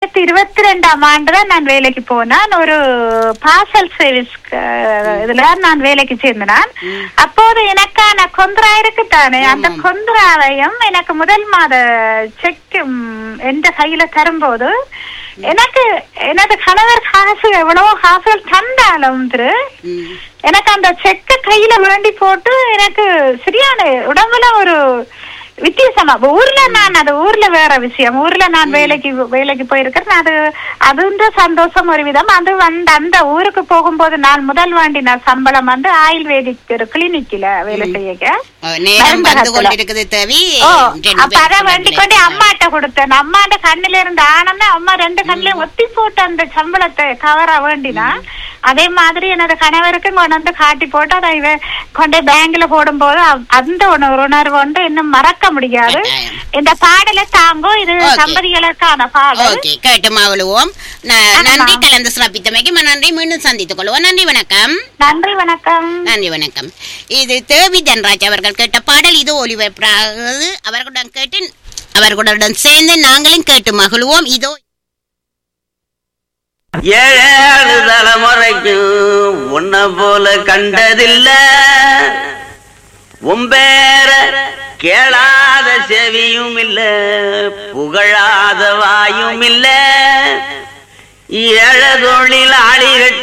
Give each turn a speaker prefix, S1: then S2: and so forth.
S1: ரெண்டாயிரத்தி இருபத்தி ரெண்டாம் ஆண்டு தான் நான் வேலைக்கு போனேன் ஒரு பார்சல் சர்வீஸ் இதுல நான் வேலைக்கு சேர்ந்தேன் அப்போது எனக்கான கொந்திரா இருக்கு தானே அந்த
S2: ஆமாம்.
S1: கொந்திராவையும் எனக்கு முதல் மாத செக் எந்த கையில தரும்போது எனக்கு எனது கணவர் காசு எவ்வளவோ காசுகள் தந்தாலும் திரு
S2: ம்.
S1: எனக்கு அந்த செக்க கையில வேண்டி போட்டு எனக்கு சரியான உடம்புல ஒரு வித்தியாசமா இப்ப ஊர்ல நான் அது ஊர்ல வேற விஷயம் ஊர்ல நான் வேலைக்கு வேலைக்கு போயிருக்கிறேன் அது அதுன்ற சந்தோஷம் ஒரு விதம் அது வந்து அந்த ஊருக்கு போகும்போது நான் முதல் வாண்டி நான் சம்பளம் வந்து ஆயுர்வேதிக் ஒரு கிளினிக்ல வேலை செய்ய
S2: ஓ, நேரம் வந்து கொண்டிருக்குது தேவி
S1: ஓ
S2: ரெண்டு
S1: அப்ப அத
S2: பேரும்
S1: வேண்டி கொண்டு அம்மாட்ட கொடுத்தேன் அம்மாட்ட கண்ணுல இருந்து ஆனந்தம் அம்மா ரெண்டு கண்ணுலயும் ஒத்தி போட்டு அந்த சம்பளத்தை கவரா வேண்டினா அதே மாதிரி எனது கணவருக்கும் கொண்டு வந்து காட்டி போட்டு அதை இவ கொண்டு பேங்க்ல போடும்போது அவ்- அந்த உணர்வு உணர்வு வந்து இன்னும் மறக்க முடியாது
S2: கட்டாயம்.
S1: இந்த பாடலை தாங்கோ இது
S2: Okay.
S1: தம்பதிகளுக்கான பாடல்
S2: ஓகே கேட்டு மாவளுவோம் நன்றி கலந்து சிறப்பித்தமைக்கு ம- நன்றி மீண்டும் சந்தித்துக் கொள்வோம் நன்றி வணக்கம்
S1: நன்றி வணக்கம்
S2: நன்றி வணக்கம் இது தேவி தன்ராஜ் அவர்கள் கேட்ட பாடல் இது ஒளிபரப்பாகிறது அவர்களுடன் கேட்டு அவர்களுடன் சேர்ந்து நாங்களும் கேட்டு மகிழ்வோம் இதோ
S3: ஏழு தலைமுறைக்கும் உன்ன போல கண்டதில்ல உம்பேர கேளாத செவியும் இல்ல புகழாத வாயும் இல்ல ஏழ தொழிலாளிகள்